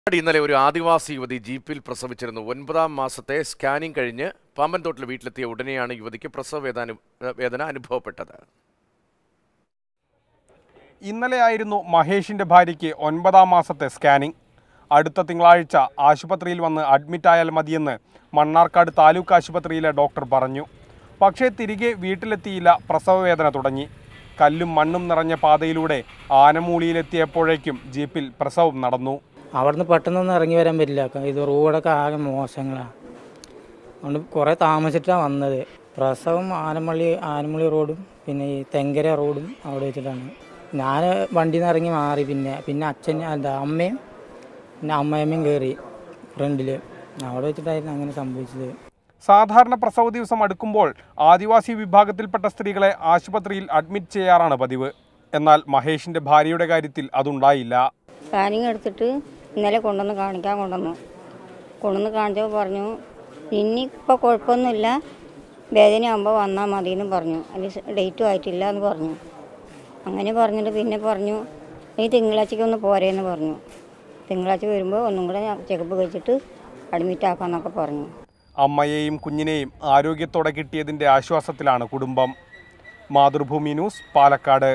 ഇന്നലെ ഒരു ആദിവാസി യുവതി ജീപ്പിൽ പ്രസവിച്ചിരുന്നു ഒൻപതാം മാസത്തെ സ്കാനിംഗ് കഴിഞ്ഞ് പാമ്പൻതോട്ടിൽ വീട്ടിലെത്തിയ ഉടനെയാണ് യുവതിക്ക് പ്രസവ വേദന വേദന അനുഭവപ്പെട്ടത് ഇന്നലെയായിരുന്നു മഹേഷിന്റെ ഭാര്യയ്ക്ക് ഒൻപതാം മാസത്തെ സ്കാനിംഗ് അടുത്ത തിങ്കളാഴ്ച ആശുപത്രിയിൽ വന്ന് അഡ്മിറ്റായാൽ മതിയെന്ന് മണ്ണാർക്കാട് താലൂക്ക് ആശുപത്രിയിലെ ഡോക്ടർ പറഞ്ഞു പക്ഷേ തിരികെ വീട്ടിലെത്തിയില്ല പ്രസവവേദന തുടങ്ങി കല്ലും മണ്ണും നിറഞ്ഞ പാതയിലൂടെ ആനമൂളിയിലെത്തിയപ്പോഴേക്കും ജീപ്പിൽ പ്രസവം നടന്നു അവിടുന്ന് പെട്ടെന്നൊന്നും ഇറങ്ങി വരാൻ പറ്റില്ല ക- ഇത് റോഡൊക്കെ ആകെ മോശങ്ങളാണ് അതുകൊണ്ട് കുറേ താമസിച്ചിട്ടാണ് വന്നത് പ്രസവം ആനമള്ളി ആനമള്ളി റോഡും പിന്നെ ഈ തെങ്കര റോഡും അവിടെ വെച്ചിട്ടാണ് ഞാൻ വണ്ടിയിൽ നിന്ന് ഇറങ്ങി മാറി പിന്നെ പിന്നെ അച്ഛൻ എന്താ അമ്മയും പിന്നെ അമ്മയമ്മയും കയറി ഫ്രണ്ടിൽ അവിടെ വെച്ചിട്ടായിരുന്നു അങ്ങനെ സംഭവിച്ചത് സാധാരണ പ്രസവ ദിവസം അടുക്കുമ്പോൾ ആദിവാസി വിഭാഗത്തിൽപ്പെട്ട സ്ത്രീകളെ ആശുപത്രിയിൽ അഡ്മിറ്റ് ചെയ്യാറാണ് പതിവ് എന്നാൽ മഹേഷിന്റെ ഭാര്യയുടെ കാര്യത്തിൽ അതുണ്ടായില്ല സ്കാനിങ് എടുത്തിട്ട് ഇന്നലെ കൊണ്ടുവന്ന് കാണിക്കാൻ കൊണ്ടുവന്നു കൊണ്ടുവന്ന് കാണിച്ചപ്പോൾ പറഞ്ഞു ഇനിയിപ്പോൾ കുഴപ്പമൊന്നുമില്ല വേദനയാകുമ്പോൾ വന്നാൽ മതി എന്ന് പറഞ്ഞു അതിന് ഡേറ്റും ആയിട്ടില്ല എന്ന് പറഞ്ഞു അങ്ങനെ പറഞ്ഞിട്ട് പിന്നെ പറഞ്ഞു ഈ തിങ്കളാഴ്ചയ്ക്ക് ഒന്ന് പോരേന്ന് പറഞ്ഞു തിങ്കളാഴ്ച വരുമ്പോൾ ഒന്നും കൂടെ ചെക്കപ്പ് കഴിച്ചിട്ട് അഡ്മിറ്റ് ആക്കാമെന്നൊക്കെ പറഞ്ഞു അമ്മയെയും കുഞ്ഞിനെയും ആരോഗ്യത്തോടെ കിട്ടിയതിന്റെ ആശ്വാസത്തിലാണ് കുടുംബം മാതൃഭൂമി ന്യൂസ് പാലക്കാട്